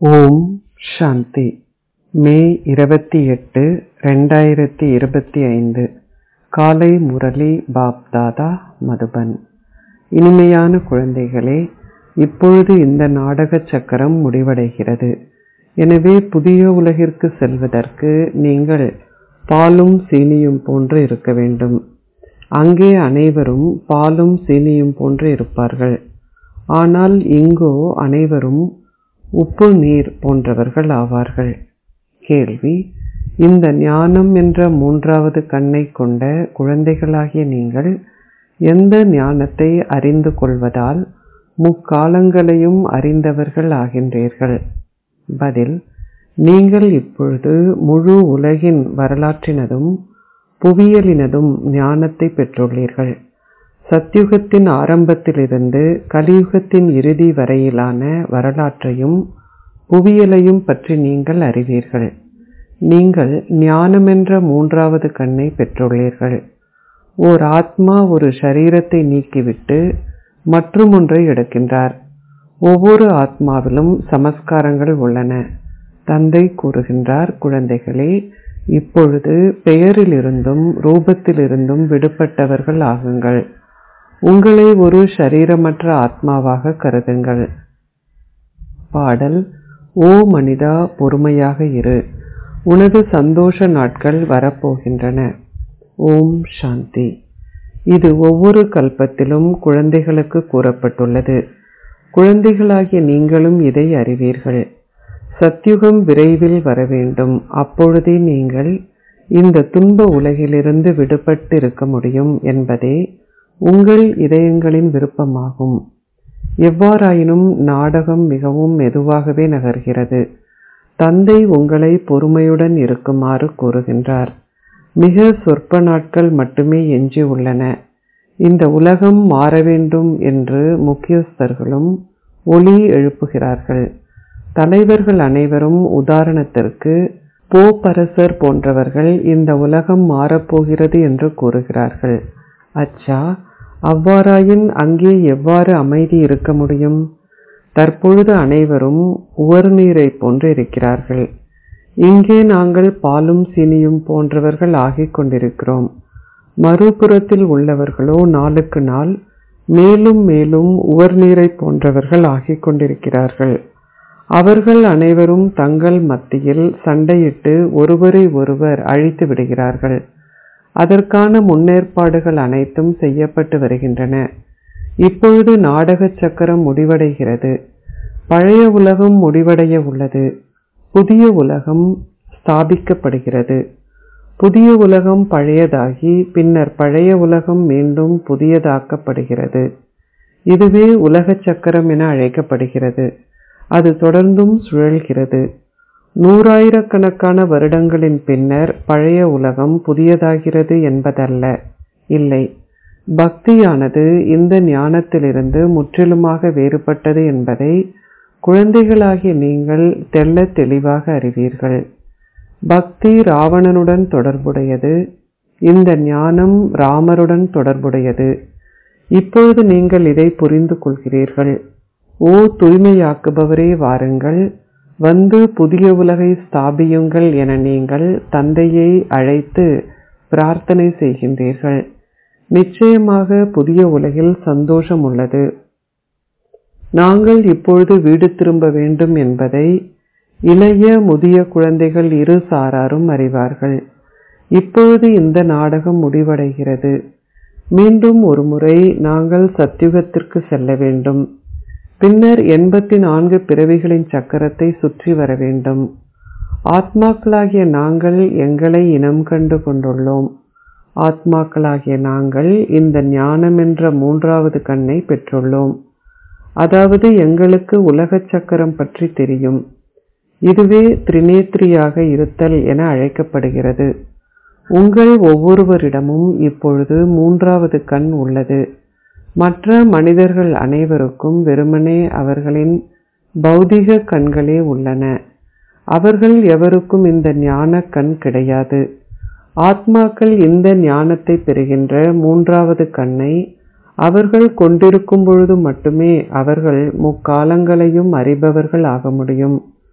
ஓம் சாந்தி மே இருபத்தி எட்டு ரெண்டாயிரத்தி இருபத்தி ஐந்து காலை முரளி பாப் தாதா மதுபன் இனிமையான குழந்தைகளே இப்பொழுது இந்த நாடக சக்கரம் முடிவடைகிறது எனவே புதிய உலகிற்கு செல்வதற்கு நீங்கள் பாலும் சீனியும் போன்று இருக்க வேண்டும் அங்கே அனைவரும் பாலும் சீனியும் போன்று இருப்பார்கள் ஆனால் இங்கோ அனைவரும் உப்பு நீர் போன்றவர்கள் ஆவார்கள் கேள்வி இந்த ஞானம் என்ற மூன்றாவது கண்ணை கொண்ட குழந்தைகளாகிய நீங்கள் எந்த ஞானத்தை அறிந்து கொள்வதால் முக்காலங்களையும் அறிந்தவர்கள் ஆகின்றீர்கள் பதில் நீங்கள் இப்பொழுது முழு உலகின் வரலாற்றினதும் புவியியலினதும் ஞானத்தை பெற்றுள்ளீர்கள் சத்யுகத்தின் ஆரம்பத்திலிருந்து கலியுகத்தின் இறுதி வரையிலான வரலாற்றையும் புவியியலையும் பற்றி நீங்கள் அறிவீர்கள் நீங்கள் ஞானமென்ற மூன்றாவது கண்ணை பெற்றுள்ளீர்கள் ஓர் ஆத்மா ஒரு சரீரத்தை நீக்கிவிட்டு மற்றும் ஒன்றை எடுக்கின்றார் ஒவ்வொரு ஆத்மாவிலும் சமஸ்காரங்கள் உள்ளன தந்தை கூறுகின்றார் குழந்தைகளே இப்பொழுது பெயரிலிருந்தும் ரூபத்திலிருந்தும் விடுபட்டவர்கள் ஆகுங்கள் உங்களை ஒரு ஷரீரமற்ற ஆத்மாவாக கருதுங்கள் பாடல் ஓ மனிதா பொறுமையாக இரு உனது சந்தோஷ நாட்கள் வரப்போகின்றன ஓம் சாந்தி இது ஒவ்வொரு கல்பத்திலும் குழந்தைகளுக்கு கூறப்பட்டுள்ளது குழந்தைகளாகிய நீங்களும் இதை அறிவீர்கள் சத்யுகம் விரைவில் வர வேண்டும் அப்பொழுதே நீங்கள் இந்த துன்ப உலகிலிருந்து விடுபட்டு இருக்க முடியும் என்பதே உங்கள் இதயங்களின் விருப்பமாகும் எவ்வாறாயினும் நாடகம் மிகவும் மெதுவாகவே நகர்கிறது தந்தை உங்களை பொறுமையுடன் இருக்குமாறு கூறுகின்றார் மிக சொற்ப நாட்கள் மட்டுமே எஞ்சி உள்ளன இந்த உலகம் மாற வேண்டும் என்று முக்கியஸ்தர்களும் ஒளி எழுப்புகிறார்கள் தலைவர்கள் அனைவரும் உதாரணத்திற்கு போப்பரசர் போன்றவர்கள் இந்த உலகம் மாறப்போகிறது என்று கூறுகிறார்கள் அச்சா அவ்வாறாயின் அங்கே எவ்வாறு அமைதி இருக்க முடியும் தற்பொழுது அனைவரும் உவர்நீரை போன்று இருக்கிறார்கள் இங்கே நாங்கள் பாலும் சீனியும் போன்றவர்கள் ஆகிக் கொண்டிருக்கிறோம் மறுபுறத்தில் உள்ளவர்களோ நாளுக்கு நாள் மேலும் மேலும் உவர்நீரை போன்றவர்கள் ஆகிக் கொண்டிருக்கிறார்கள் அவர்கள் அனைவரும் தங்கள் மத்தியில் சண்டையிட்டு ஒருவரை ஒருவர் அழித்து விடுகிறார்கள் அதற்கான முன்னேற்பாடுகள் அனைத்தும் செய்யப்பட்டு வருகின்றன இப்பொழுது நாடக சக்கரம் முடிவடைகிறது பழைய உலகம் முடிவடைய உள்ளது புதிய உலகம் ஸ்தாபிக்கப்படுகிறது புதிய உலகம் பழையதாகி பின்னர் பழைய உலகம் மீண்டும் புதியதாக்கப்படுகிறது இதுவே உலக சக்கரம் என அழைக்கப்படுகிறது அது தொடர்ந்தும் சுழல்கிறது நூறாயிரக்கணக்கான வருடங்களின் பின்னர் பழைய உலகம் புதியதாகிறது என்பதல்ல இல்லை பக்தியானது இந்த ஞானத்திலிருந்து முற்றிலுமாக வேறுபட்டது என்பதை குழந்தைகளாகிய நீங்கள் தெல்ல தெளிவாக அறிவீர்கள் பக்தி ராவணனுடன் தொடர்புடையது இந்த ஞானம் ராமருடன் தொடர்புடையது இப்பொழுது நீங்கள் இதை புரிந்து கொள்கிறீர்கள் ஓ தூய்மையாக்குபவரே வாருங்கள் வந்து புதிய உலகை ஸ்தாபியுங்கள் என நீங்கள் தந்தையை அழைத்து பிரார்த்தனை செய்கின்றீர்கள் நிச்சயமாக புதிய உலகில் சந்தோஷம் உள்ளது நாங்கள் இப்பொழுது வீடு திரும்ப வேண்டும் என்பதை இளைய முதிய குழந்தைகள் இரு சாராரும் அறிவார்கள் இப்பொழுது இந்த நாடகம் முடிவடைகிறது மீண்டும் ஒரு முறை நாங்கள் சத்யுகத்திற்கு செல்ல வேண்டும் பின்னர் எண்பத்தி நான்கு பிறவிகளின் சக்கரத்தை சுற்றி வர வேண்டும் ஆத்மாக்களாகிய நாங்கள் எங்களை இனம் கண்டு கொண்டுள்ளோம் ஆத்மாக்களாகிய நாங்கள் இந்த ஞானம் என்ற மூன்றாவது கண்ணை பெற்றுள்ளோம் அதாவது எங்களுக்கு உலக சக்கரம் பற்றி தெரியும் இதுவே திரிநேத்ரியாக இருத்தல் என அழைக்கப்படுகிறது உங்கள் ஒவ்வொருவரிடமும் இப்பொழுது மூன்றாவது கண் உள்ளது மற்ற மனிதர்கள் அனைவருக்கும் வெறுமனே அவர்களின் பௌதிக கண்களே உள்ளன அவர்கள் எவருக்கும் இந்த ஞான கண் கிடையாது ஆத்மாக்கள் இந்த ஞானத்தை பெறுகின்ற மூன்றாவது கண்ணை அவர்கள் கொண்டிருக்கும் பொழுது மட்டுமே அவர்கள் முக்காலங்களையும் அறிபவர்கள் ஆக முடியும்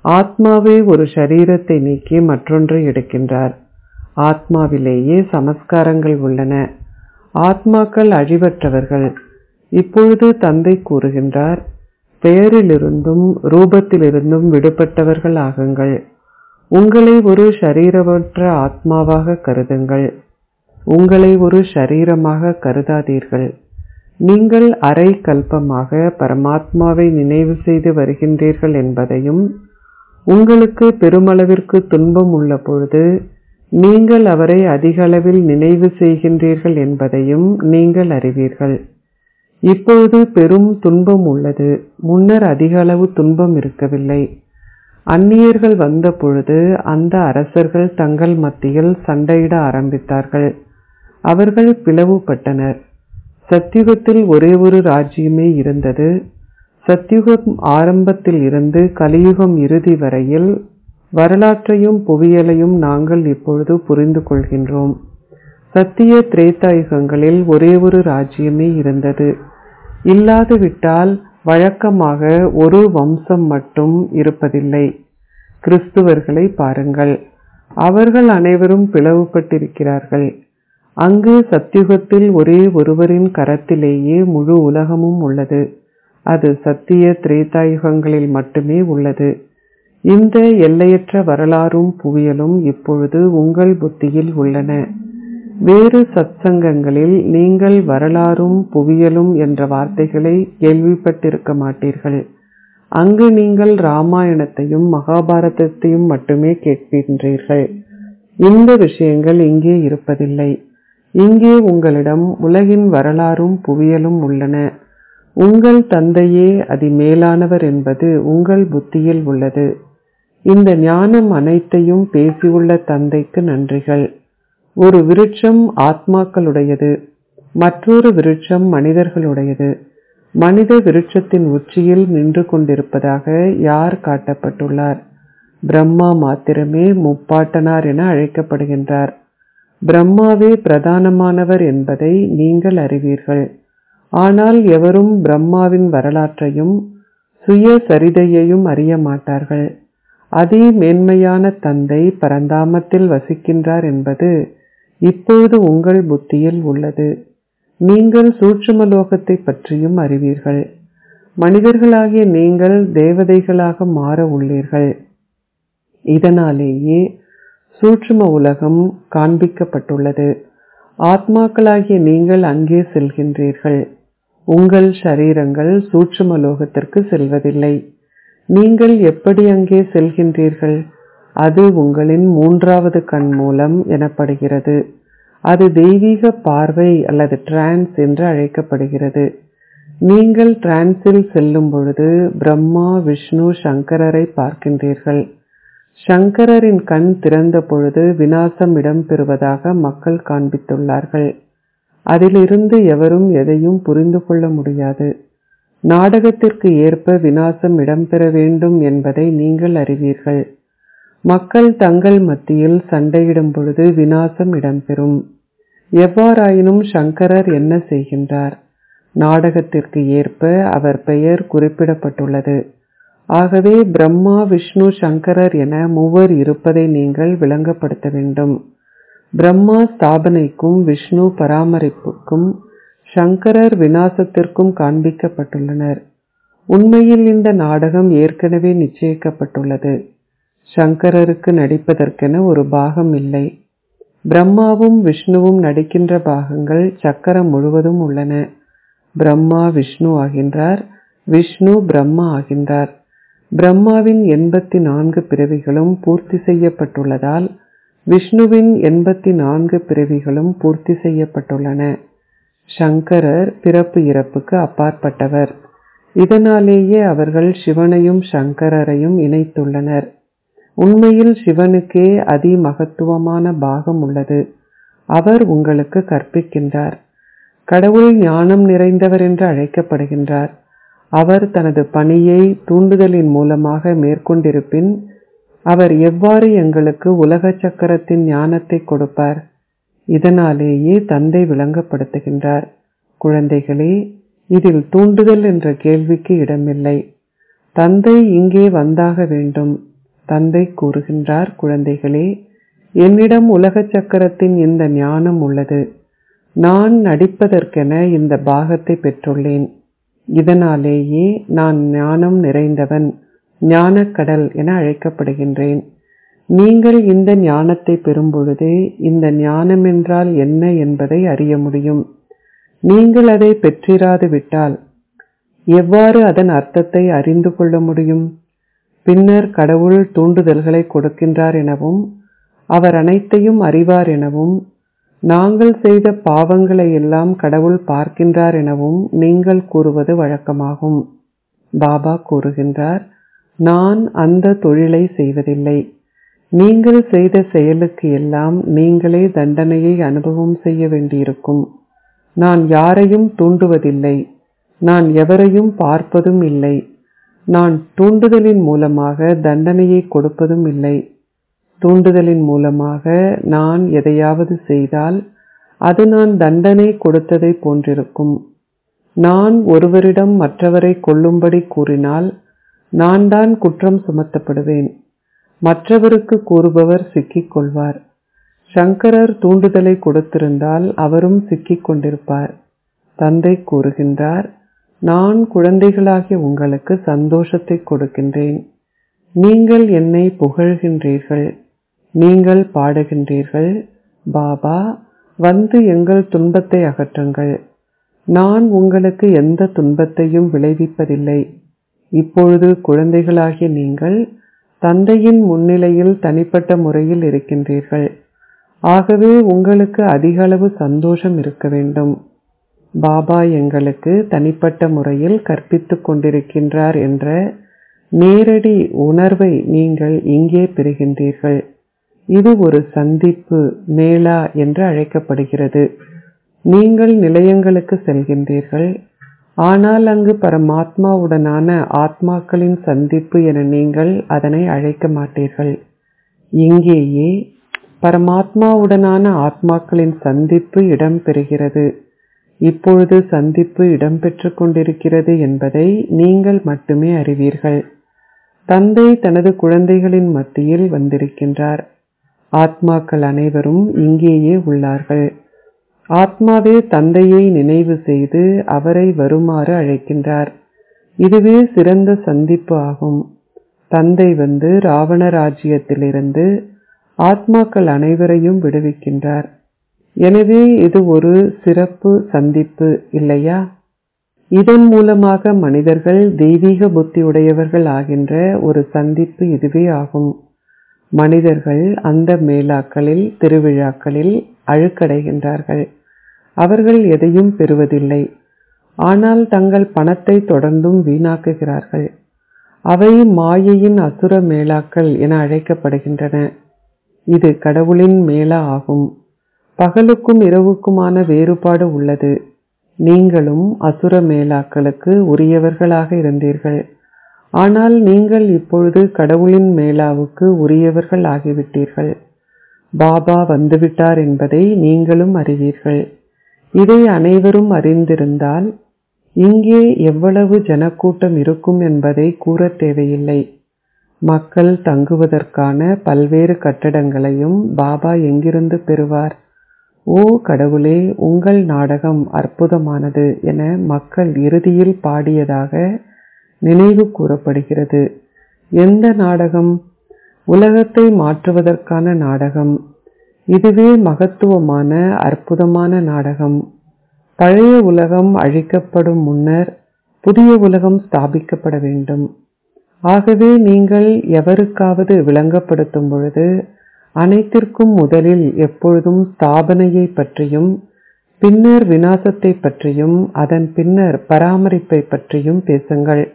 ஆத்மாவே ஒரு சரீரத்தை நீக்கி மற்றொன்றை எடுக்கின்றார் ஆத்மாவிலேயே சமஸ்காரங்கள் உள்ளன ஆத்மாக்கள் அழிவற்றவர்கள் இப்பொழுது தந்தை கூறுகின்றார் பெயரிலிருந்தும் ரூபத்திலிருந்தும் விடுபட்டவர்கள் ஆகுங்கள் உங்களை ஒரு ஷரீரமற்ற ஆத்மாவாக கருதுங்கள் உங்களை ஒரு ஷரீரமாக கருதாதீர்கள் நீங்கள் அரை கல்பமாக பரமாத்மாவை நினைவு செய்து வருகின்றீர்கள் என்பதையும் உங்களுக்கு பெருமளவிற்கு துன்பம் உள்ள பொழுது நீங்கள் அவரை அதிக அளவில் நினைவு செய்கின்றீர்கள் என்பதையும் நீங்கள் அறிவீர்கள் இப்பொழுது பெரும் துன்பம் உள்ளது முன்னர் அதிக அளவு துன்பம் இருக்கவில்லை அந்நியர்கள் வந்த பொழுது அந்த அரசர்கள் தங்கள் மத்தியில் சண்டையிட ஆரம்பித்தார்கள் அவர்கள் பிளவுபட்டனர் சத்தியுகத்தில் ஒரே ஒரு ராஜ்யமே இருந்தது சத்தியுகம் ஆரம்பத்தில் இருந்து கலியுகம் இறுதி வரையில் வரலாற்றையும் புவியலையும் நாங்கள் இப்பொழுது புரிந்து கொள்கின்றோம் சத்திய திரேதாயுகங்களில் ஒரே ஒரு ராஜ்யமே இருந்தது இல்லாது விட்டால் வழக்கமாக ஒரு வம்சம் மட்டும் இருப்பதில்லை கிறிஸ்துவர்களை பாருங்கள் அவர்கள் அனைவரும் பிளவுபட்டிருக்கிறார்கள் அங்கு சத்தியுகத்தில் ஒரே ஒருவரின் கரத்திலேயே முழு உலகமும் உள்ளது அது சத்திய திரேதாயுகங்களில் மட்டுமே உள்ளது இந்த எல்லையற்ற வரலாறும் புவியலும் இப்பொழுது உங்கள் புத்தியில் உள்ளன வேறு சத்சங்கங்களில் நீங்கள் வரலாறும் புவியலும் என்ற வார்த்தைகளை கேள்விப்பட்டிருக்க மாட்டீர்கள் அங்கு நீங்கள் ராமாயணத்தையும் மகாபாரதத்தையும் மட்டுமே கேட்கின்றீர்கள் இந்த விஷயங்கள் இங்கே இருப்பதில்லை இங்கே உங்களிடம் உலகின் வரலாறும் புவியலும் உள்ளன உங்கள் தந்தையே அதிமேலானவர் என்பது உங்கள் புத்தியில் உள்ளது இந்த ஞானம் அனைத்தையும் பேசியுள்ள தந்தைக்கு நன்றிகள் ஒரு விருட்சம் ஆத்மாக்களுடையது மற்றொரு விருட்சம் மனிதர்களுடையது மனித விருட்சத்தின் உச்சியில் நின்று கொண்டிருப்பதாக யார் காட்டப்பட்டுள்ளார் பிரம்மா மாத்திரமே முப்பாட்டனார் என அழைக்கப்படுகின்றார் பிரம்மாவே பிரதானமானவர் என்பதை நீங்கள் அறிவீர்கள் ஆனால் எவரும் பிரம்மாவின் வரலாற்றையும் சுய சரிதையையும் அறிய மாட்டார்கள் அதி மேன்மையான தந்தை பரந்தாமத்தில் வசிக்கின்றார் என்பது இப்பொழுது உங்கள் புத்தியில் உள்ளது நீங்கள் சூட்சுமலோகத்தை பற்றியும் அறிவீர்கள் மனிதர்களாகிய நீங்கள் தேவதைகளாக மாற உள்ளீர்கள் இதனாலேயே சூட்சும உலகம் காண்பிக்கப்பட்டுள்ளது ஆத்மாக்களாகிய நீங்கள் அங்கே செல்கின்றீர்கள் உங்கள் ஷரீரங்கள் சூட்சும லோகத்திற்கு செல்வதில்லை நீங்கள் எப்படி அங்கே செல்கின்றீர்கள் அது உங்களின் மூன்றாவது கண் மூலம் எனப்படுகிறது அது தெய்வீக பார்வை அல்லது டிரான்ஸ் என்று அழைக்கப்படுகிறது நீங்கள் டிரான்ஸில் செல்லும் பொழுது பிரம்மா விஷ்ணு சங்கரரை பார்க்கின்றீர்கள் சங்கரரின் கண் திறந்த பொழுது வினாசம் இடம்பெறுவதாக மக்கள் காண்பித்துள்ளார்கள் அதிலிருந்து எவரும் எதையும் புரிந்து கொள்ள முடியாது நாடகத்திற்கு ஏற்ப வினாசம் இடம்பெற வேண்டும் என்பதை நீங்கள் அறிவீர்கள் மக்கள் தங்கள் மத்தியில் சண்டையிடும் பொழுது வினாசம் இடம்பெறும் எவ்வாறாயினும் சங்கரர் என்ன செய்கின்றார் நாடகத்திற்கு ஏற்ப அவர் பெயர் குறிப்பிடப்பட்டுள்ளது ஆகவே பிரம்மா விஷ்ணு சங்கரர் என மூவர் இருப்பதை நீங்கள் விளங்கப்படுத்த வேண்டும் பிரம்மா ஸ்தாபனைக்கும் விஷ்ணு பராமரிப்புக்கும் சங்கரர் வினாசத்திற்கும் காண்பிக்கப்பட்டுள்ளனர் உண்மையில் இந்த நாடகம் ஏற்கனவே நிச்சயிக்கப்பட்டுள்ளது சங்கரருக்கு நடிப்பதற்கென ஒரு பாகம் இல்லை பிரம்மாவும் விஷ்ணுவும் நடிக்கின்ற பாகங்கள் சக்கரம் முழுவதும் உள்ளன பிரம்மா விஷ்ணு ஆகின்றார் விஷ்ணு பிரம்மா ஆகின்றார் பிரம்மாவின் எண்பத்தி நான்கு பிறவிகளும் பூர்த்தி செய்யப்பட்டுள்ளதால் விஷ்ணுவின் எண்பத்தி நான்கு பிறவிகளும் பூர்த்தி செய்யப்பட்டுள்ளன சங்கரர் பிறப்பு இறப்புக்கு அப்பாற்பட்டவர் இதனாலேயே அவர்கள் சிவனையும் சங்கரரையும் இணைத்துள்ளனர் உண்மையில் சிவனுக்கே அதி மகத்துவமான பாகம் உள்ளது அவர் உங்களுக்கு கற்பிக்கின்றார் கடவுள் ஞானம் நிறைந்தவர் என்று அழைக்கப்படுகின்றார் அவர் தனது பணியை தூண்டுதலின் மூலமாக மேற்கொண்டிருப்பின் அவர் எவ்வாறு எங்களுக்கு உலக சக்கரத்தின் ஞானத்தை கொடுப்பார் இதனாலேயே தந்தை விளங்கப்படுத்துகின்றார் குழந்தைகளே இதில் தூண்டுதல் என்ற கேள்விக்கு இடமில்லை தந்தை இங்கே வந்தாக வேண்டும் தந்தை கூறுகின்றார் குழந்தைகளே என்னிடம் உலக சக்கரத்தின் இந்த ஞானம் உள்ளது நான் நடிப்பதற்கென இந்த பாகத்தை பெற்றுள்ளேன் இதனாலேயே நான் ஞானம் நிறைந்தவன் ஞானக்கடல் என அழைக்கப்படுகின்றேன் நீங்கள் இந்த ஞானத்தை பெறும்பொழுதே இந்த ஞானம் என்றால் என்ன என்பதை அறிய முடியும் நீங்கள் அதை பெற்றிராது விட்டால் எவ்வாறு அதன் அர்த்தத்தை அறிந்து கொள்ள முடியும் பின்னர் கடவுள் தூண்டுதல்களை கொடுக்கின்றார் எனவும் அவர் அனைத்தையும் அறிவார் எனவும் நாங்கள் செய்த பாவங்களை எல்லாம் கடவுள் பார்க்கின்றார் எனவும் நீங்கள் கூறுவது வழக்கமாகும் பாபா கூறுகின்றார் நான் அந்த தொழிலை செய்வதில்லை நீங்கள் செய்த செயலுக்கு எல்லாம் நீங்களே தண்டனையை அனுபவம் செய்ய வேண்டியிருக்கும் நான் யாரையும் தூண்டுவதில்லை நான் எவரையும் பார்ப்பதும் இல்லை நான் தூண்டுதலின் மூலமாக தண்டனையை கொடுப்பதும் இல்லை தூண்டுதலின் மூலமாக நான் எதையாவது செய்தால் அது நான் தண்டனை கொடுத்ததை போன்றிருக்கும் நான் ஒருவரிடம் மற்றவரை கொல்லும்படி கூறினால் நான் தான் குற்றம் சுமத்தப்படுவேன் மற்றவருக்கு கூறுபவர் சிக்கிக் கொள்வார் சங்கரர் தூண்டுதலை கொடுத்திருந்தால் அவரும் சிக்கிக் கொண்டிருப்பார் தந்தை கூறுகின்றார் நான் குழந்தைகளாகிய உங்களுக்கு சந்தோஷத்தை கொடுக்கின்றேன் நீங்கள் என்னை புகழ்கின்றீர்கள் நீங்கள் பாடுகின்றீர்கள் பாபா வந்து எங்கள் துன்பத்தை அகற்றுங்கள் நான் உங்களுக்கு எந்த துன்பத்தையும் விளைவிப்பதில்லை இப்பொழுது குழந்தைகளாகிய நீங்கள் தந்தையின் முன்னிலையில் தனிப்பட்ட முறையில் இருக்கின்றீர்கள் ஆகவே உங்களுக்கு அதிக அளவு சந்தோஷம் இருக்க வேண்டும் பாபா எங்களுக்கு தனிப்பட்ட முறையில் கற்பித்துக் கொண்டிருக்கின்றார் என்ற நேரடி உணர்வை நீங்கள் இங்கே பெறுகின்றீர்கள் இது ஒரு சந்திப்பு மேளா என்று அழைக்கப்படுகிறது நீங்கள் நிலையங்களுக்கு செல்கின்றீர்கள் ஆனால் அங்கு பரமாத்மாவுடனான ஆத்மாக்களின் சந்திப்பு என நீங்கள் அதனை அழைக்க மாட்டீர்கள் இங்கேயே பரமாத்மாவுடனான ஆத்மாக்களின் சந்திப்பு இடம்பெறுகிறது இப்பொழுது சந்திப்பு இடம்பெற்றுக் கொண்டிருக்கிறது என்பதை நீங்கள் மட்டுமே அறிவீர்கள் தந்தை தனது குழந்தைகளின் மத்தியில் வந்திருக்கின்றார் ஆத்மாக்கள் அனைவரும் இங்கேயே உள்ளார்கள் ஆத்மாவே தந்தையை நினைவு செய்து அவரை வருமாறு அழைக்கின்றார் இதுவே சிறந்த சந்திப்பு ஆகும் தந்தை வந்து ராவண ராஜ்யத்திலிருந்து ஆத்மாக்கள் அனைவரையும் விடுவிக்கின்றார் எனவே இது ஒரு சிறப்பு சந்திப்பு இல்லையா இதன் மூலமாக மனிதர்கள் தெய்வீக புத்தி உடையவர்கள் ஆகின்ற ஒரு சந்திப்பு இதுவே ஆகும் மனிதர்கள் அந்த மேளாக்களில் திருவிழாக்களில் அழுக்கடைகின்றார்கள் அவர்கள் எதையும் பெறுவதில்லை ஆனால் தங்கள் பணத்தை தொடர்ந்தும் வீணாக்குகிறார்கள் அவை மாயையின் அசுர மேளாக்கள் என அழைக்கப்படுகின்றன இது கடவுளின் மேளா ஆகும் பகலுக்கும் இரவுக்குமான வேறுபாடு உள்ளது நீங்களும் அசுர மேளாக்களுக்கு உரியவர்களாக இருந்தீர்கள் ஆனால் நீங்கள் இப்பொழுது கடவுளின் மேலாவுக்கு உரியவர்கள் ஆகிவிட்டீர்கள் பாபா வந்துவிட்டார் என்பதை நீங்களும் அறிவீர்கள் இதை அனைவரும் அறிந்திருந்தால் இங்கே எவ்வளவு ஜனக்கூட்டம் இருக்கும் என்பதை கூற தேவையில்லை மக்கள் தங்குவதற்கான பல்வேறு கட்டடங்களையும் பாபா எங்கிருந்து பெறுவார் ஓ கடவுளே உங்கள் நாடகம் அற்புதமானது என மக்கள் இறுதியில் பாடியதாக நினைவு கூறப்படுகிறது எந்த நாடகம் உலகத்தை மாற்றுவதற்கான நாடகம் இதுவே மகத்துவமான அற்புதமான நாடகம் பழைய உலகம் அழிக்கப்படும் முன்னர் புதிய உலகம் ஸ்தாபிக்கப்பட வேண்டும் ஆகவே நீங்கள் எவருக்காவது விளங்கப்படுத்தும் பொழுது அனைத்திற்கும் முதலில் எப்பொழுதும் ஸ்தாபனையை பற்றியும் பின்னர் வினாசத்தை பற்றியும் அதன் பின்னர் பராமரிப்பை பற்றியும் பேசுங்கள்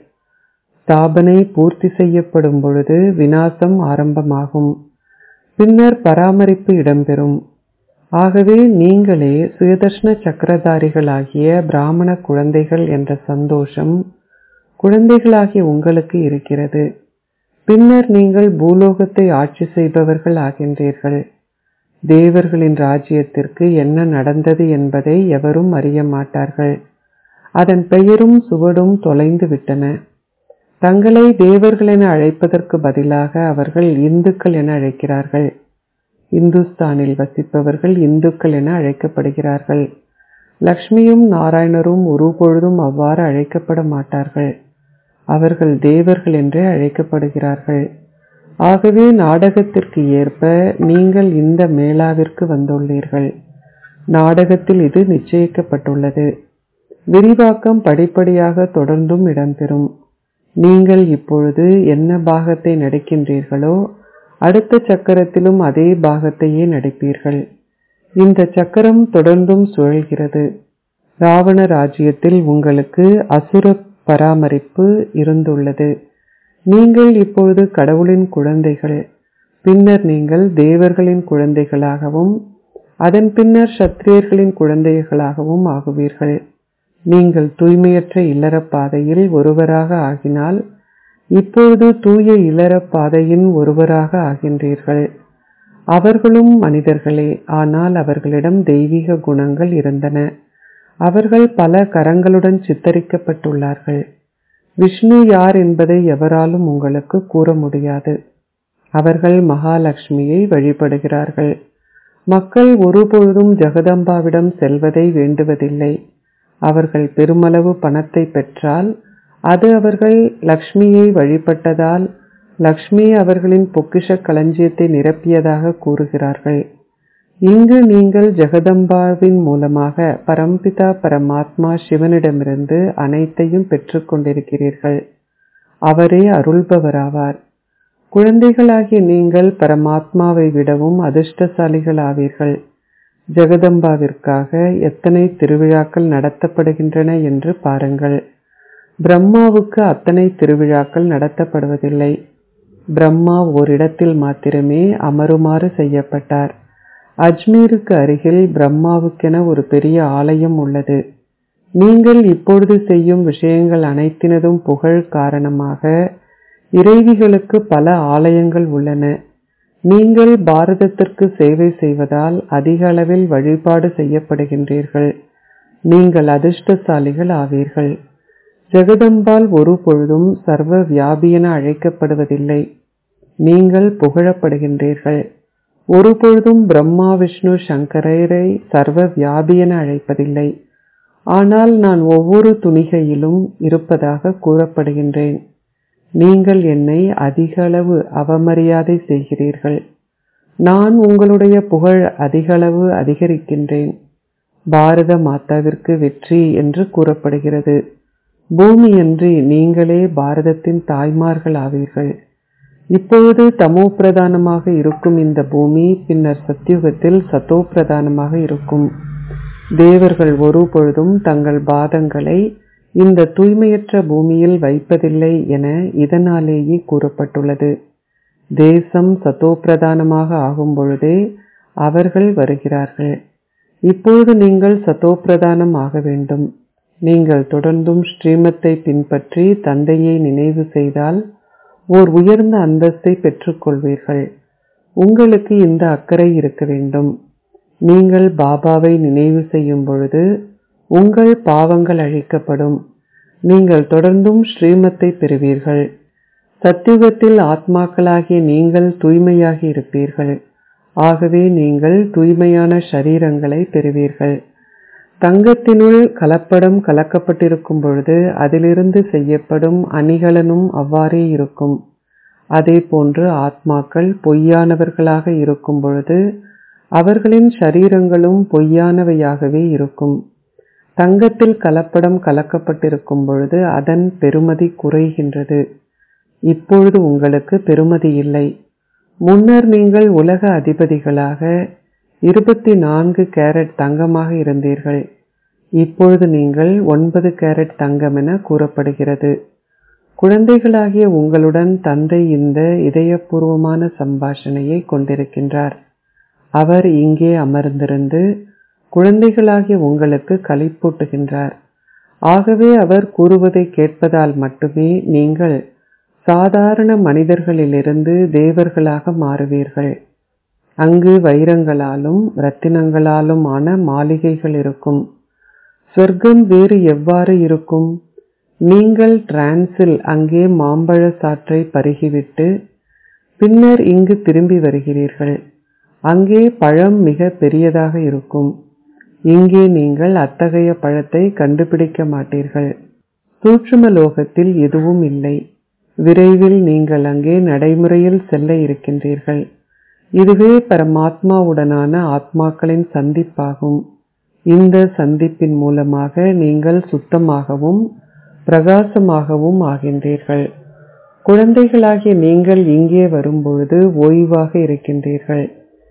ஸ்தாபனை பூர்த்தி செய்யப்படும் பொழுது வினாசம் ஆரம்பமாகும் பின்னர் பராமரிப்பு இடம்பெறும் ஆகவே நீங்களே சுயதர்ஷன சக்கரதாரிகளாகிய பிராமண குழந்தைகள் என்ற சந்தோஷம் குழந்தைகளாகிய உங்களுக்கு இருக்கிறது பின்னர் நீங்கள் பூலோகத்தை ஆட்சி செய்பவர்கள் ஆகின்றீர்கள் தேவர்களின் ராஜ்யத்திற்கு என்ன நடந்தது என்பதை எவரும் அறிய மாட்டார்கள் அதன் பெயரும் சுவடும் தொலைந்து விட்டன தங்களை தேவர்கள் என அழைப்பதற்கு பதிலாக அவர்கள் இந்துக்கள் என அழைக்கிறார்கள் இந்துஸ்தானில் வசிப்பவர்கள் இந்துக்கள் என அழைக்கப்படுகிறார்கள் லக்ஷ்மியும் நாராயணரும் ஒருபொழுதும் அவ்வாறு அழைக்கப்பட மாட்டார்கள் அவர்கள் தேவர்கள் என்றே அழைக்கப்படுகிறார்கள் ஆகவே நாடகத்திற்கு ஏற்ப நீங்கள் இந்த மேளாவிற்கு வந்துள்ளீர்கள் நாடகத்தில் இது நிச்சயிக்கப்பட்டுள்ளது விரிவாக்கம் படிப்படியாக தொடர்ந்தும் இடம்பெறும் நீங்கள் இப்பொழுது என்ன பாகத்தை நடிக்கின்றீர்களோ அடுத்த சக்கரத்திலும் அதே பாகத்தையே நடிப்பீர்கள் இந்த சக்கரம் தொடர்ந்தும் சுழல்கிறது ராவண ராஜ்யத்தில் உங்களுக்கு அசுர பராமரிப்பு இருந்துள்ளது நீங்கள் இப்பொழுது கடவுளின் குழந்தைகள் பின்னர் நீங்கள் தேவர்களின் குழந்தைகளாகவும் அதன் பின்னர் சத்திரியர்களின் குழந்தைகளாகவும் ஆகுவீர்கள் நீங்கள் தூய்மையற்ற இல்லறப் பாதையில் ஒருவராக ஆகினால் இப்பொழுது தூய இல்லறப் பாதையின் ஒருவராக ஆகின்றீர்கள் அவர்களும் மனிதர்களே ஆனால் அவர்களிடம் தெய்வீக குணங்கள் இருந்தன அவர்கள் பல கரங்களுடன் சித்தரிக்கப்பட்டுள்ளார்கள் விஷ்ணு யார் என்பதை எவராலும் உங்களுக்கு கூற முடியாது அவர்கள் மகாலட்சுமியை வழிபடுகிறார்கள் மக்கள் ஒருபொழுதும் ஜெகதம்பாவிடம் செல்வதை வேண்டுவதில்லை அவர்கள் பெருமளவு பணத்தை பெற்றால் அது அவர்கள் லக்ஷ்மியை வழிபட்டதால் லக்ஷ்மி அவர்களின் பொக்கிஷ களஞ்சியத்தை நிரப்பியதாக கூறுகிறார்கள் இங்கு நீங்கள் ஜெகதம்பாவின் மூலமாக பரம்பிதா பரமாத்மா சிவனிடமிருந்து அனைத்தையும் பெற்றுக் கொண்டிருக்கிறீர்கள் அவரே அருள்பவராவார் குழந்தைகளாகிய நீங்கள் பரமாத்மாவை விடவும் அதிர்ஷ்டசாலிகள் ஆவீர்கள் ஜெகதம்பாவிற்காக எத்தனை திருவிழாக்கள் நடத்தப்படுகின்றன என்று பாருங்கள் பிரம்மாவுக்கு அத்தனை திருவிழாக்கள் நடத்தப்படுவதில்லை பிரம்மா ஓரிடத்தில் மாத்திரமே அமருமாறு செய்யப்பட்டார் அஜ்மீருக்கு அருகில் பிரம்மாவுக்கென ஒரு பெரிய ஆலயம் உள்ளது நீங்கள் இப்பொழுது செய்யும் விஷயங்கள் அனைத்தினதும் புகழ் காரணமாக இறைவிகளுக்கு பல ஆலயங்கள் உள்ளன நீங்கள் பாரதத்திற்கு சேவை செய்வதால் அதிக அளவில் வழிபாடு செய்யப்படுகின்றீர்கள் நீங்கள் அதிர்ஷ்டசாலிகள் ஆவீர்கள் ஜெகதம்பால் ஒரு பொழுதும் சர்வ வியாபியென அழைக்கப்படுவதில்லை நீங்கள் புகழப்படுகின்றீர்கள் ஒரு பொழுதும் பிரம்மா விஷ்ணு சங்கரரை சர்வ வியாபியென அழைப்பதில்லை ஆனால் நான் ஒவ்வொரு துணிகையிலும் இருப்பதாக கூறப்படுகின்றேன் நீங்கள் என்னை அதிக அளவு அவமரியாதை செய்கிறீர்கள் நான் உங்களுடைய புகழ் அதிகளவு அதிகரிக்கின்றேன் பாரத மாதாவிற்கு வெற்றி என்று கூறப்படுகிறது பூமியன்றி நீங்களே பாரதத்தின் தாய்மார்கள் ஆவீர்கள் இப்பொழுது தமோ பிரதானமாக இருக்கும் இந்த பூமி பின்னர் சத்தியுகத்தில் சத்தோ பிரதானமாக இருக்கும் தேவர்கள் ஒரு பொழுதும் தங்கள் பாதங்களை இந்த தூய்மையற்ற பூமியில் வைப்பதில்லை என இதனாலேயே கூறப்பட்டுள்ளது தேசம் சத்தோ பிரதானமாக ஆகும் பொழுதே அவர்கள் வருகிறார்கள் இப்பொழுது நீங்கள் சத்தோ பிரதானம் ஆக வேண்டும் நீங்கள் தொடர்ந்தும் ஸ்ரீமத்தை பின்பற்றி தந்தையை நினைவு செய்தால் ஓர் உயர்ந்த அந்தஸ்தை பெற்றுக்கொள்வீர்கள் உங்களுக்கு இந்த அக்கறை இருக்க வேண்டும் நீங்கள் பாபாவை நினைவு செய்யும் பொழுது உங்கள் பாவங்கள் அழிக்கப்படும் நீங்கள் தொடர்ந்தும் ஸ்ரீமத்தை பெறுவீர்கள் சத்தியுகத்தில் ஆத்மாக்களாகிய நீங்கள் தூய்மையாகி இருப்பீர்கள் ஆகவே நீங்கள் தூய்மையான ஷரீரங்களை பெறுவீர்கள் தங்கத்தினுள் கலப்படம் கலக்கப்பட்டிருக்கும் பொழுது அதிலிருந்து செய்யப்படும் அணிகலனும் அவ்வாறே இருக்கும் அதே போன்று ஆத்மாக்கள் பொய்யானவர்களாக இருக்கும் பொழுது அவர்களின் ஷரீரங்களும் பொய்யானவையாகவே இருக்கும் தங்கத்தில் கலப்படம் கலக்கப்பட்டிருக்கும் பொழுது அதன் பெருமதி குறைகின்றது இப்பொழுது உங்களுக்கு பெருமதி இல்லை முன்னர் நீங்கள் உலக அதிபதிகளாக இருபத்தி நான்கு கேரட் தங்கமாக இருந்தீர்கள் இப்பொழுது நீங்கள் ஒன்பது கேரட் தங்கம் என கூறப்படுகிறது குழந்தைகளாகிய உங்களுடன் தந்தை இந்த இதயபூர்வமான சம்பாஷணையை கொண்டிருக்கின்றார் அவர் இங்கே அமர்ந்திருந்து குழந்தைகளாகிய உங்களுக்கு களிப்பூட்டுகின்றார் ஆகவே அவர் கூறுவதை கேட்பதால் மட்டுமே நீங்கள் சாதாரண மனிதர்களிலிருந்து தேவர்களாக மாறுவீர்கள் அங்கு வைரங்களாலும் ரத்தினங்களாலும் ஆன மாளிகைகள் இருக்கும் சொர்க்கம் வேறு எவ்வாறு இருக்கும் நீங்கள் டிரான்ஸில் அங்கே மாம்பழ சாற்றை பருகிவிட்டு பின்னர் இங்கு திரும்பி வருகிறீர்கள் அங்கே பழம் மிக பெரியதாக இருக்கும் இங்கே நீங்கள் அத்தகைய பழத்தை கண்டுபிடிக்க மாட்டீர்கள் சூட்சும லோகத்தில் எதுவும் இல்லை விரைவில் நீங்கள் அங்கே நடைமுறையில் செல்ல இருக்கின்றீர்கள் இதுவே பரமாத்மாவுடனான ஆத்மாக்களின் சந்திப்பாகும் இந்த சந்திப்பின் மூலமாக நீங்கள் சுத்தமாகவும் பிரகாசமாகவும் ஆகின்றீர்கள் குழந்தைகளாகிய நீங்கள் இங்கே வரும்பொழுது ஓய்வாக இருக்கின்றீர்கள்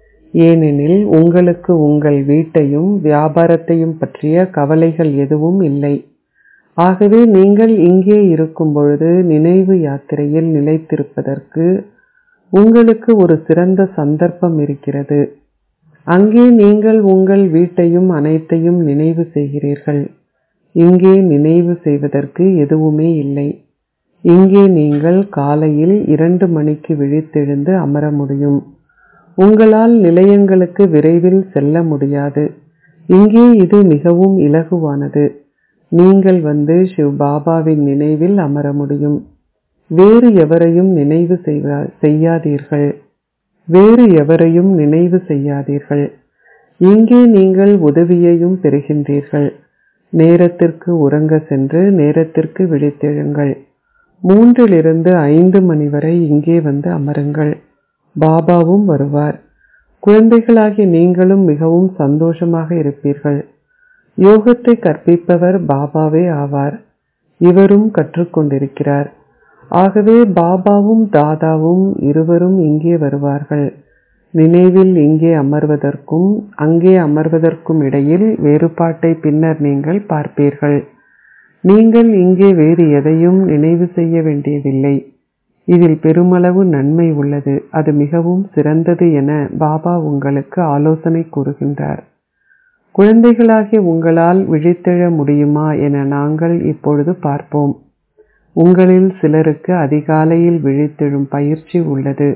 ஏனெனில் உங்களுக்கு உங்கள் வீட்டையும் வியாபாரத்தையும் பற்றிய கவலைகள் எதுவும் இல்லை ஆகவே நீங்கள் இங்கே இருக்கும் பொழுது நினைவு யாத்திரையில் நிலைத்திருப்பதற்கு உங்களுக்கு ஒரு சிறந்த சந்தர்ப்பம் இருக்கிறது அங்கே நீங்கள் உங்கள் வீட்டையும் அனைத்தையும் நினைவு செய்கிறீர்கள் இங்கே நினைவு செய்வதற்கு எதுவுமே இல்லை இங்கே நீங்கள் காலையில் இரண்டு மணிக்கு விழித்தெழுந்து அமர முடியும் உங்களால் நிலையங்களுக்கு விரைவில் செல்ல முடியாது இங்கே இது மிகவும் இலகுவானது நீங்கள் வந்து சிவ் பாபாவின் நினைவில் அமர முடியும் வேறு எவரையும் நினைவு செய்யாதீர்கள் வேறு எவரையும் நினைவு செய்யாதீர்கள் இங்கே நீங்கள் உதவியையும் பெறுகின்றீர்கள் நேரத்திற்கு உறங்க சென்று நேரத்திற்கு விழித்தெழுங்கள் மூன்றிலிருந்து ஐந்து மணி வரை இங்கே வந்து அமருங்கள் பாபாவும் வருவார் குழந்தைகளாகிய நீங்களும் மிகவும் சந்தோஷமாக இருப்பீர்கள் யோகத்தை கற்பிப்பவர் பாபாவே ஆவார் இவரும் கற்றுக்கொண்டிருக்கிறார் ஆகவே பாபாவும் தாதாவும் இருவரும் இங்கே வருவார்கள் நினைவில் இங்கே அமர்வதற்கும் அங்கே அமர்வதற்கும் இடையில் வேறுபாட்டை பின்னர் நீங்கள் பார்ப்பீர்கள் நீங்கள் இங்கே வேறு எதையும் நினைவு செய்ய வேண்டியதில்லை இதில் பெருமளவு நன்மை உள்ளது அது மிகவும் சிறந்தது என பாபா உங்களுக்கு ஆலோசனை கூறுகின்றார் குழந்தைகளாகிய உங்களால் விழித்தெழ முடியுமா என நாங்கள் இப்பொழுது பார்ப்போம் உங்களில் சிலருக்கு அதிகாலையில் விழித்தெழும் பயிற்சி உள்ளது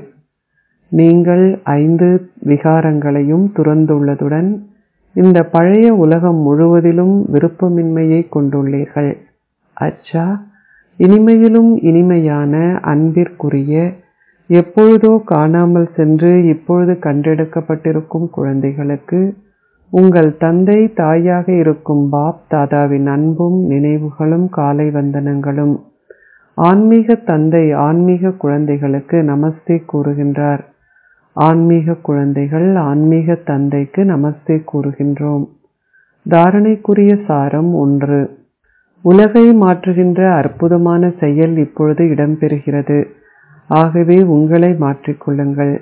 நீங்கள் ஐந்து விகாரங்களையும் துறந்துள்ளதுடன் இந்த பழைய உலகம் முழுவதிலும் விருப்பமின்மையை கொண்டுள்ளீர்கள் அச்சா இனிமையிலும் இனிமையான அன்பிற்குரிய எப்பொழுதோ காணாமல் சென்று இப்பொழுது கண்டெடுக்கப்பட்டிருக்கும் குழந்தைகளுக்கு உங்கள் தந்தை தாயாக இருக்கும் பாப் தாதாவின் அன்பும் நினைவுகளும் காலை வந்தனங்களும் ஆன்மீக தந்தை ஆன்மீக குழந்தைகளுக்கு நமஸ்தே கூறுகின்றார் ஆன்மீக குழந்தைகள் ஆன்மீக தந்தைக்கு நமஸ்தே கூறுகின்றோம் தாரணைக்குரிய சாரம் ஒன்று உலகை மாற்றுகின்ற அற்புதமான செயல் இப்பொழுது இடம்பெறுகிறது ஆகவே உங்களை மாற்றிக்கொள்ளுங்கள்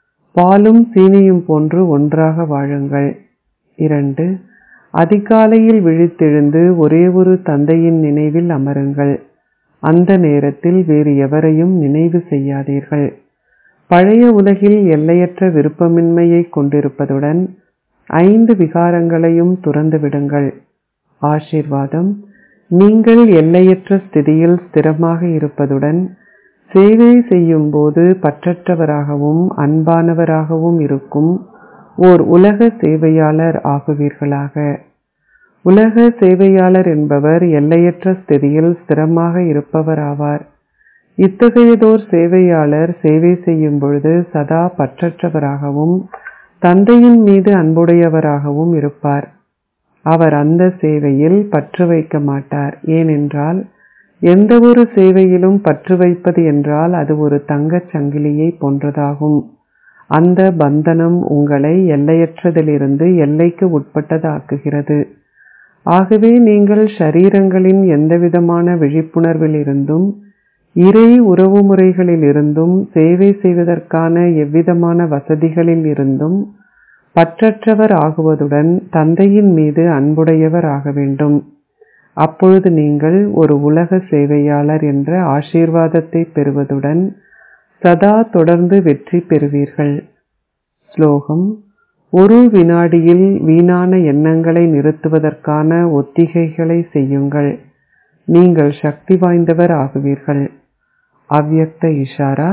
பாலும் சீனியும் போன்று ஒன்றாக வாழுங்கள் இரண்டு அதிகாலையில் விழித்தெழுந்து ஒரே ஒரு தந்தையின் நினைவில் அமருங்கள் அந்த நேரத்தில் வேறு எவரையும் நினைவு செய்யாதீர்கள் பழைய உலகில் எல்லையற்ற விருப்பமின்மையை கொண்டிருப்பதுடன் ஐந்து விகாரங்களையும் துறந்து விடுங்கள் ஆசீர்வாதம் நீங்கள் எல்லையற்ற ஸ்திதியில் ஸ்திரமாக இருப்பதுடன் சேவை செய்யும் போது பற்றற்றவராகவும் அன்பானவராகவும் இருக்கும் ஓர் உலக சேவையாளர் ஆகுவீர்களாக உலக சேவையாளர் என்பவர் எல்லையற்ற ஸ்திதியில் ஸ்திரமாக இருப்பவர் ஆவார் இத்தகையதோர் சேவையாளர் சேவை செய்யும் பொழுது சதா பற்றற்றவராகவும் தந்தையின் மீது அன்புடையவராகவும் இருப்பார் அவர் அந்த சேவையில் பற்று வைக்க மாட்டார் ஏனென்றால் எந்த ஒரு சேவையிலும் பற்று வைப்பது என்றால் அது ஒரு தங்கச் சங்கிலியை போன்றதாகும் அந்த பந்தனம் உங்களை எல்லையற்றதிலிருந்து எல்லைக்கு உட்பட்டதாக்குகிறது ஆகவே நீங்கள் ஷரீரங்களின் எந்தவிதமான விழிப்புணர்வில் இருந்தும் இறை உறவுமுறைகளில் இருந்தும் சேவை செய்வதற்கான எவ்விதமான வசதிகளில் இருந்தும் பற்றற்றவர் ஆகுவதுடன் தந்தையின் மீது அன்புடையவர் ஆக வேண்டும் அப்பொழுது நீங்கள் ஒரு உலக சேவையாளர் என்ற ஆசீர்வாதத்தை பெறுவதுடன் சதா தொடர்ந்து வெற்றி பெறுவீர்கள் ஸ்லோகம் ஒரு வினாடியில் வீணான எண்ணங்களை நிறுத்துவதற்கான ஒத்திகைகளை செய்யுங்கள் நீங்கள் சக்தி வாய்ந்தவர் ஆகுவீர்கள் அவ்யக்த இஷாரா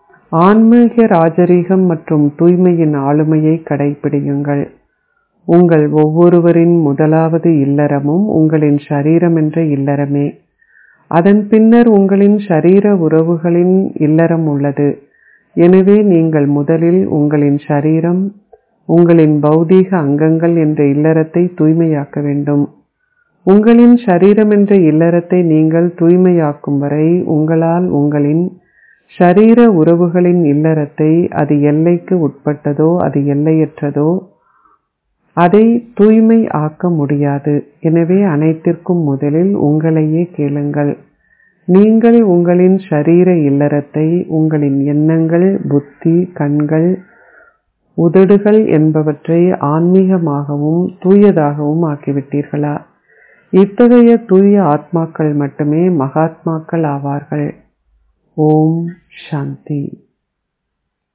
ஆன்மீக ராஜரீகம் மற்றும் தூய்மையின் ஆளுமையை கடைபிடியுங்கள் உங்கள் ஒவ்வொருவரின் முதலாவது இல்லறமும் உங்களின் சரீரம் என்ற இல்லறமே அதன் பின்னர் உங்களின் ஷரீர உறவுகளின் இல்லறம் உள்ளது எனவே நீங்கள் முதலில் உங்களின் ஷரீரம் உங்களின் பௌதீக அங்கங்கள் என்ற இல்லறத்தை தூய்மையாக்க வேண்டும் உங்களின் ஷரீரம் என்ற இல்லறத்தை நீங்கள் தூய்மையாக்கும் வரை உங்களால் உங்களின் ஷரீர உறவுகளின் இல்லறத்தை அது எல்லைக்கு உட்பட்டதோ அது எல்லையற்றதோ அதை தூய்மை ஆக்க முடியாது எனவே அனைத்திற்கும் முதலில் உங்களையே கேளுங்கள் நீங்கள் உங்களின் ஷரீர இல்லறத்தை உங்களின் எண்ணங்கள் புத்தி கண்கள் உதடுகள் என்பவற்றை ஆன்மீகமாகவும் தூயதாகவும் ஆக்கிவிட்டீர்களா இத்தகைய தூய ஆத்மாக்கள் மட்டுமே மகாத்மாக்கள் ஆவார்கள் ஓம் சாந்தி